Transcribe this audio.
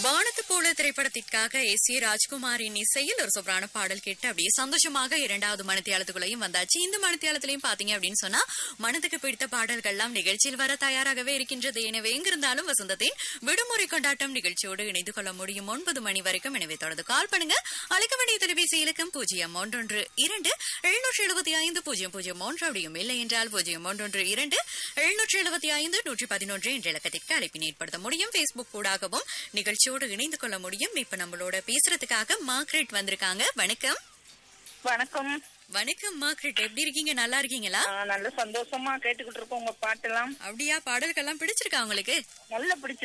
வானத்து போல திரைப்படத்திற்காக எஸ் ஏ ராஜ்குமாரின் இசையில் ஒரு சூப்பரான பாடல் கேட்டு அப்படியே சந்தோஷமாக இரண்டாவது மனத்தியாலத்துக்குள்ளேயும் வந்தாச்சு இந்த மனத்தியாலத்திலையும் பாத்தீங்க அப்படின்னு சொன்னா மனதுக்கு பிடித்த பாடல்கள்லாம் நிகழ்ச்சியில் வர தயாராகவே இருக்கின்றது எனவே எங்கிருந்தாலும் வசந்தத்தின் விடுமுறை கொண்டாட்டம் நிகழ்ச்சியோடு இணைந்து கொள்ள முடியும் ஒன்பது மணி வரைக்கும் எனவே தொடர்ந்து கால் பண்ணுங்க அழைக்க வேண்டிய தொலைபேசி இலக்கம் பூஜ்ஜியம் ஒன்றொன்று இரண்டு எழுநூற்றி எழுபத்தி ஐந்து பூஜ்ஜியம் பூஜ்ஜியம் ஒன்று அப்படியும் இல்லை என்றால் பூஜ்ஜியம் ஒன்றொன்று இரண்டு எழுநூற்றி எழுபத்தி ஐந்து நூற்றி பதினொன்று என்ற இலக்கத்திற்கு அழைப்பினை ஏற்படுத்த முடியும் பேஸ்புக் கூடாகவும் நிகழ்ச்சியோடு இணைந்து கொள்ள முடியும் இப்ப நம்மளோட பேசுறதுக்காக மார்க்ரெட் வந்திருக்காங்க வணக்கம் வணக்கம் வணக்கம் மார்க்ரெட் எப்படி இருக்கீங்க நல்லா இருக்கீங்களா ஆ, நல்ல சந்தோஷமா கேட்டுக்கிட்டு இருக்கோம் உங்க பாட்டெல்லாம் அப்படியா பாடல்கள்லாம் பிடிச்சிருக்கா உங்களுக்கு நல்லா பிடிச்சிருக்கு